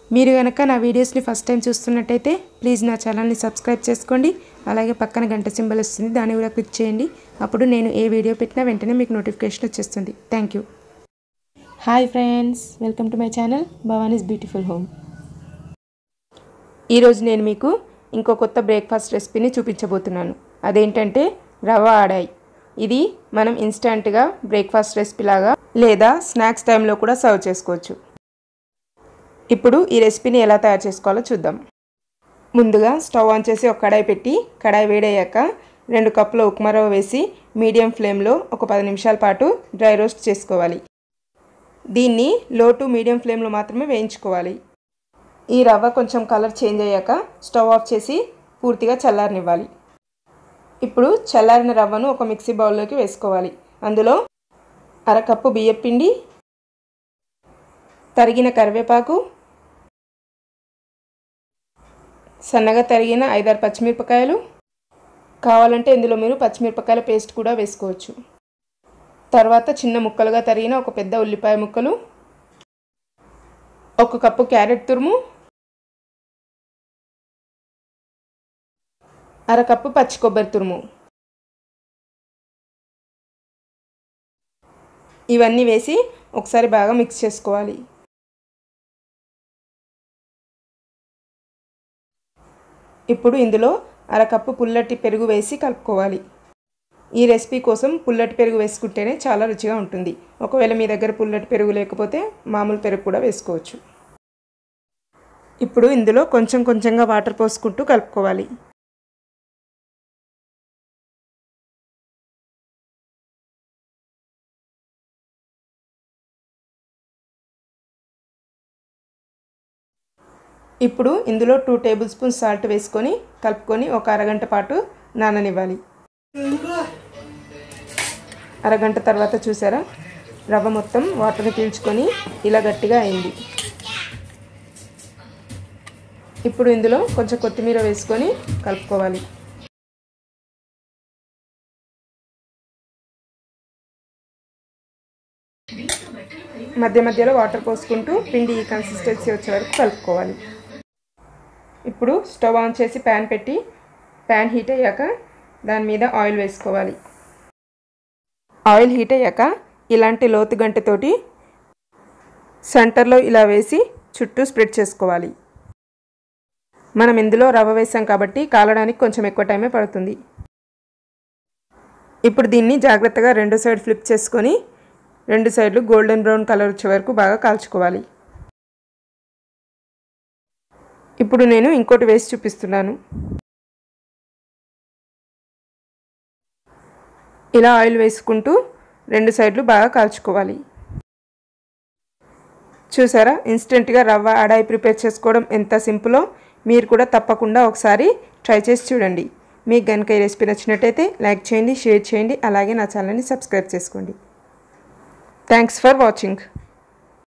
మీరు కనుక నా వీడియోస్ని ఫస్ట్ టైం చూస్తున్నట్టయితే ప్లీజ్ నా ఛానల్ని సబ్స్క్రైబ్ చేసుకోండి అలాగే పక్కన గంట సింబల్ వస్తుంది దాన్ని కూడా క్లిక్ చేయండి అప్పుడు నేను ఏ వీడియో పెట్టినా వెంటనే మీకు నోటిఫికేషన్ వచ్చేస్తుంది thank you hi friends welcome to my channel Bhavani's beautiful home ఈరోజు నేను మీకు ఇంకో కొత్త బ్రేక్ఫాస్ట్ రెసిపీని చూపించబోతున్నాను అదేంటంటే రవ్వ ఆడాయి ఇది మనం ఇన్స్టంట్గా బ్రేక్ఫాస్ట్ రెసిపీ లాగా లేదా స్నాక్స్ టైంలో కూడా సర్వ్ చేసుకోవచ్చు ఇప్పుడు ఈ రెసిపీని ఎలా తయారు చేసుకోవాలో చూద్దాం ముందుగా స్టవ్ ఆన్ చేసి ఒక కడాయి పెట్టి కడాయి వేడయ్యాక రెండు కప్పుల ఉప్మా రవ్వ వేసి మీడియం ఫ్లేమ్లో ఒక పది నిమిషాల పాటు డ్రై రోస్ట్ చేసుకోవాలి దీన్ని లో టు మీడియం ఫ్లేమ్లో మాత్రమే వేయించుకోవాలి ఈ రవ్వ కొంచెం కలర్ చేంజ్ అయ్యాక స్టవ్ ఆఫ్ చేసి పూర్తిగా చల్లారనివ్వాలి ఇప్పుడు చల్లారిన రవ్వను ఒక మిక్సీ బౌల్లోకి వేసుకోవాలి అందులో అరకప్పు బియ్యం పిండి తరిగిన కరివేపాకు సన్నగా తరిగిన ఐదారు పచ్చిమిరపకాయలు కావాలంటే ఇందులో మీరు పచ్చిమిరపకాయల పేస్ట్ కూడా వేసుకోవచ్చు తర్వాత చిన్న ముక్కలుగా తరిగిన ఒక పెద్ద ఉల్లిపాయ ముక్కలు ఒక కప్పు క్యారెట్ తురుము అరకప్పు పచ్చి కొబ్బరి తురుము ఇవన్నీ వేసి ఒకసారి బాగా మిక్స్ చేసుకోవాలి ఇప్పుడు ఇందులో అరకప్పు పుల్లటి పెరుగు వేసి కలుపుకోవాలి ఈ రెసిపీ కోసం పుల్లటి పెరుగు వేసుకుంటేనే చాలా రుచిగా ఉంటుంది ఒకవేళ మీ దగ్గర పుల్లటి పెరుగు లేకపోతే మామూలు పెరుగు కూడా వేసుకోవచ్చు ఇప్పుడు ఇందులో కొంచెం కొంచెంగా వాటర్ పోసుకుంటూ కలుపుకోవాలి ఇప్పుడు ఇందులో టూ టేబుల్ స్పూన్ సాల్ట్ వేసుకొని కలుపుకొని ఒక అరగంట పాటు నాననివ్వాలి అరగంట తర్వాత చూసారా రవ్వ మొత్తం వాటర్ని పీల్చుకొని ఇలా గట్టిగా అయింది ఇప్పుడు ఇందులో కొంచెం కొత్తిమీర వేసుకొని కలుపుకోవాలి మధ్య మధ్యలో వాటర్ పోసుకుంటూ పిండి ఈ కన్సిస్టెన్సీ వచ్చే వరకు కలుపుకోవాలి ఇప్పుడు స్టవ్ ఆన్ చేసి ప్యాన్ పెట్టి ప్యాన్ హీట్ అయ్యాక దాని మీద ఆయిల్ వేసుకోవాలి ఆయిల్ హీట్ అయ్యాక ఇలాంటి లోతు గంటతోటి సెంటర్లో ఇలా వేసి చుట్టూ స్ప్రెడ్ చేసుకోవాలి మనం ఇందులో రవ్వ వేసాం కాబట్టి కాలడానికి కొంచెం ఎక్కువ టైమే పడుతుంది ఇప్పుడు దీన్ని జాగ్రత్తగా రెండు సైడ్ ఫ్లిప్ చేసుకొని రెండు సైడ్లు గోల్డెన్ బ్రౌన్ కలర్ వచ్చే వరకు బాగా కాల్చుకోవాలి ఇప్పుడు నేను ఇంకోటి వేసి చూపిస్తున్నాను ఇలా ఆయిల్ వేసుకుంటూ రెండు సైడ్లు బాగా కాల్చుకోవాలి చూసారా ఇన్స్టెంట్గా రవ్వ అడాయి ప్రిపేర్ చేసుకోవడం ఎంత సింపులో మీరు కూడా తప్పకుండా ఒకసారి ట్రై చేసి చూడండి మీకు కనుక ఈ రెసిపీ నచ్చినట్టయితే లైక్ చేయండి షేర్ చేయండి అలాగే నా ఛానల్ని సబ్స్క్రైబ్ చేసుకోండి థ్యాంక్స్ ఫర్ వాచింగ్